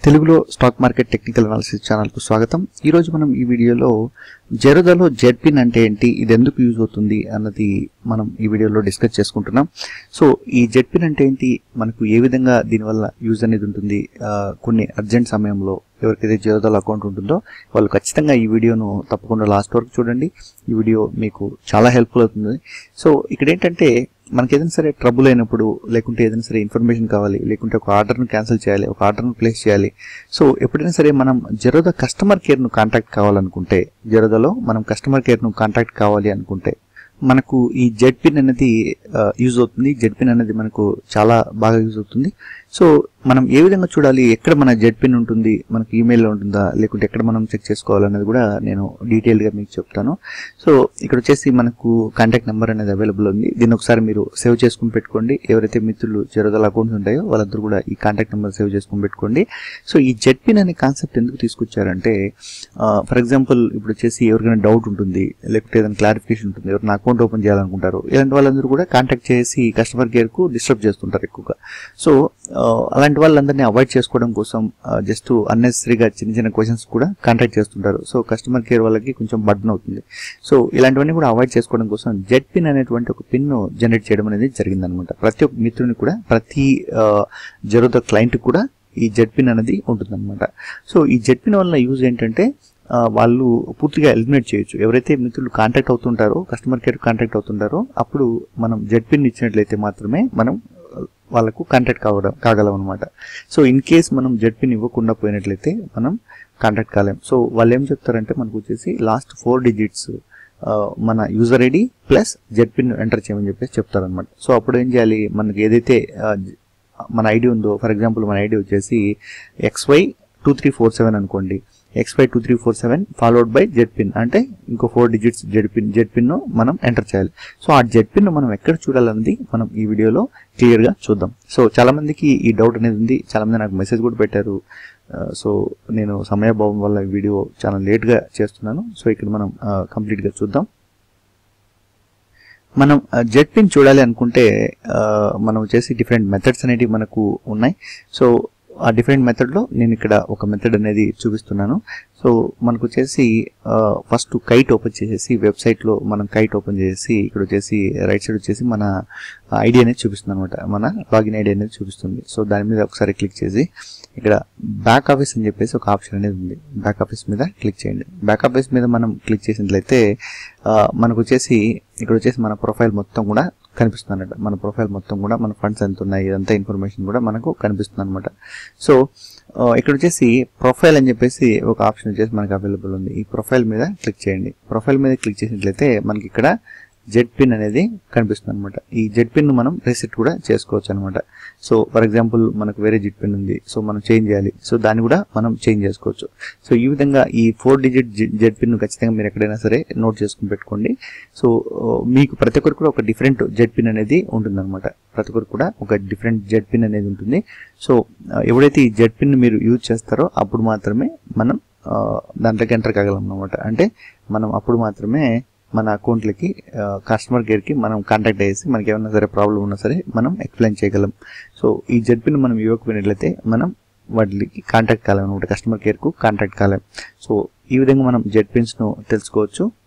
తెలుగులో stock market technical analysis ఛానల్కు స్వాగతం ఈరోజు మనం ఈ వీడియోలో జెరోదాలో జెడ్పిన్ అంటే ఏంటి ఇది ఎందుకు యూజ్ అవుతుంది అన్నది మనం ఈ వీడియోలో డిస్కస్ చేసుకుంటున్నాం సో ఈ జెడ్పిన్ అంటే ఏంటి మనకు ఏ విధంగా దీనివల్ల యూజ్ అనేది ఉంటుంది ఆ, కొన్ని అర్జెంట్ సమయంలో ఎవరికైతే జెరోదాలో అకౌంట్ ఉంటుందో వాళ్ళు ఖచ్చితంగా ఈ వీడియోను తప్పకుండా లాస్ట్ వరకు చూడండి ఈ వీడియో మీకు చాలా హెల్ప్ఫుల్ అవుతుంది సో ఇక్కడ ఏంటంటే మనకి ఏదైనా సరే ట్రబుల్ అయినప్పుడు లేకుంటే ఏదైనా సరే ఇన్ఫర్మేషన్ కావాలి లేకుంటే ఒక ఆర్డర్ను క్యాన్సిల్ చేయాలి ఒక ఆర్డర్ను ప్లేస్ చేయాలి సో ఎప్పుడైనా సరే మనం జెరోదా కస్టమర్ కేర్ను కాంటాక్ట్ కావాలనుకుంటే జెరోదాలో మనం కస్టమర్ కేర్ను కాంటాక్ట్ కావాలి అనుకుంటే మనకు ఈ జెడ్ పిన్ అనేది యూజ్ అవుతుంది జెడ్ పిన్ అనేది మనకు చాలా బాగా యూజ్ అవుతుంది సో మనం ఏ విధంగా చూడాలి ఎక్కడ మన జెడ్ పిన్ ఉంటుంది మనకు ఈమెయిల్లో ఉంటుందా లేకుంటే ఎక్కడ మనం చెక్ చేసుకోవాలనేది కూడా నేను డీటెయిల్గా మీకు చెప్తాను సో ఇక్కడ వచ్చేసి మనకు కాంటాక్ట్ నెంబర్ అనేది అవైలబుల్ ఉంది దీన్ని ఒకసారి మీరు సేవ్ చేసుకుని పెట్టుకోండి ఎవరైతే మిత్రులు జెరోదాల అకౌంట్స్ ఉంటాయో వాళ్ళందరూ కూడా ఈ కాంటాక్ట్ నెంబర్ సేవ్ చేసుకుని పెట్టుకోండి సో ఈ జెడ్ పిన్ అనే కాన్సెప్ట్ ఎందుకు తీసుకొచ్చారంటే ఫర్ ఎగ్జాంపుల్ ఇప్పుడు వచ్చేసి ఎవరికైనా డౌట్ ఉంటుంది లేకపోతే ఏదైనా క్లారిఫికేషన్ ఉంటుంది ఎవరైనా అకౌంట్ ఓపెన్ చేయాలనుకుంటారు ఇలాంటి వాళ్ళందరూ కూడా కాంటాక్ట్ చేసి కస్టమర్ కేర్కు డిస్టర్బ్ చేస్తుంటారు ఎక్కువగా సో ఆ, అలాంటి వాళ్ళందరినీ అవాయిడ్ చేసుకోవడం కోసం జస్ట్ అన్నెసరీగా చిన్న చిన్న క్వశ్చన్స్ కూడా కాంటాక్ట్ చేస్తుంటారు సో కస్టమర్ కేర్ వాళ్ళకి కొంచెం బర్డన్ అవుతుంది సో ఇలాంటివన్నీ కూడా అవాయిడ్ చేసుకోవడం కోసం జెడ్ పిన్ అనేటువంటి ఒక పిన్ జనరేట్ చేయడం అనేది జరిగిందనమాట ప్రతి ఒక్క మిత్రుని కూడా ప్రతి జరోదా క్లయింట్ కూడా ఈ జెడ్ పిన్ అనేది ఉంటుందన్నమాట సో ఈ జెడ్ పిన్ వల్ల యూజ్ ఏంటంటే ఆ, వాళ్ళు పూర్తిగా ఎలిమినేట్ చేయొచ్చు ఎవరైతే మిత్రులు కాంటాక్ట్ అవుతుంటారో కస్టమర్ కేర్ కాంటాక్ట్ అవుతుంటారో అప్పుడు మనం జెడ్ పిన్ ఇచ్చినట్లయితే మాత్రమే మనం ఆ, వాళ్ళకు కాంటాక్ట్ కావడం కాగలం అనమాట సో ఇన్ కేస్ మనం జెడ్ పిన్ ఇవ్వకుండా పోయినట్లయితే మనం కాంటాక్ట్ కాలేం సో వాళ్ళు ఏం చెప్తారంటే మనకు వచ్చేసి లాస్ట్ ఫోర్ డిజిట్స్ మన user ID plus Z pin enter చేయమని చెప్పేసి చెప్తారనమాట సో అప్పుడు ఏం చేయాలి మనకి ఏదైతే ఆ, జ- మన ఐడి ఉందో ఫర్ ఎగ్జాంపుల్ మన ఐడి వచ్చేసి XY two three four seven అనుకోండి XY two three four seven followed by Z pin అంటే ఇంకో four digits Z pin Z pin మనం ఎంటర్ చేయాలి సో ఆ జెడ్ పిన్ మనం ఎక్కడ చూడాలన్నది మనం ఈ వీడియోలో క్లియర్గా చూద్దాం సో చాలా మందికి ఈ డౌట్ అనేది ఉంది చాలా మంది నాకు మెసేజ్ కూడా పెట్టారు ఆ, సో నేను సమయభావం వల్ల ఈ వీడియో చాలా లేట్గా చేస్తున్నాను సో ఇక్కడ మనం ఆ, కంప్లీట్గా చూద్దాం మనం జెడ్ పిన్ చూడాలి అనుకుంటే ఆ, మనం వచ్చేసి డిఫరెంట్ మెథడ్స్ అనేవి మనకు ఉన్నాయి సో ఆ డిఫరెంట్ మెథడ్లో నేను ఇక్కడ ఒక మెథడ్ అనేది చూపిస్తున్నాను సో మనకు వచ్చేసి ఫస్ట్ కైట్ ఓపెన్ చేసేసి వెబ్సైట్లో మనం కైట్ ఓపెన్ చేసి ఇక్కడ వచ్చేసి రైట్ సైడ్ వచ్చేసి మన ఐడి అనేది చూపిస్తుంది అనమాట మన లాగిన్ ఐడి అనేది చూపిస్తుంది సో దాని మీద ఒకసారి క్లిక్ చేసి ఇక్కడ బ్యాక్ ఆఫీస్ అని చెప్పేసి ఒక ఆప్షన్ అనేది ఉంది బ్యాక్ ఆఫీస్ మీద క్లిక్ చేయండి బ్యాక్ ఆఫీస్ మీద మనం క్లిక్ చేసినట్లయితే ఆ, మనకు వచ్చేసి ఇక్కడ వచ్చేసి మన ప్రొఫైల్ మొత్తం కూడా కనిపిస్తుంది అనమాట మన ప్రొఫైల్ మొత్తం కూడా మన ఫండ్స్ ఎంత ఉన్నాయి ఇదంతా ఇన్ఫర్మేషన్ కూడా మనకు కనిపిస్తుంది అనమాట సో ఆ, ఇక్కడ వచ్చేసి ప్రొఫైల్ అని చెప్పేసి ఒక ఆప్షన్ వచ్చేసి మనకు అవైలబుల్ ఉంది ఈ ప్రొఫైల్ మీద క్లిక్ చేయండి ప్రొఫైల్ మీద క్లిక్ చేసినట్లయితే మనకి ఇక్కడ జెడ్ పిన్ అనేది కనిపిస్తుంది అనమాట ఈ జెడ్ పిన్ మనం రీసెట్ కూడా చేసుకోవచ్చు అనమాట సో ఫర్ ఎగ్జాంపుల్ మనకు వేరే జెడ్ పిన్ ఉంది సో మనం చేంజ్ చేయాలి సో దాన్ని కూడా మనం చేంజ్ చేసుకోవచ్చు సో ఈ విధంగా ఈ ఫోర్ డిజిట్ జెడ్ పిన్ ఖచ్చితంగా మీరు ఎక్కడైనా సరే నోట్ చేసుకుని పెట్టుకోండి సో ఆ, మీకు ప్రతి ఒక్కరు కూడా ఒక డిఫరెంట్ జెడ్ పిన్ అనేది ఉంటుందన్నమాట ప్రతి ఒక్కరు కూడా ఒక డిఫరెంట్ జెడ్ పిన్ అనేది ఉంటుంది సో ఆ, ఎప్పుడైతే ఈ జెడ్ పిన్ మీరు యూజ్ చేస్తారో అప్పుడు మాత్రమే మనం ఆ, దాంట్లోకి ఎంటర్ కాగలం అనమాట అంటే మనం అప్పుడు మాత్రమే మన అకౌంట్లకి కస్టమర్ కేర్కి మనం కాంటాక్ట్ అయ్యేసి మనకి ఏమైనా సరే ప్రాబ్లం ఉన్నా సరే మనం ఎక్స్ప్లెయిన్ చేయగలం సో ఈ జెడ్ పిన్ మనం ఇవ్వకపోయినట్లయితే మనం వాటికి కాంటాక్ట్ కాలేం అనమాట కస్టమర్ కేర్కు కాంటాక్ట్ కాలేం సో ఈ విధంగా మనం జెడ్ పిన్స్ను తెలుసుకోవచ్చు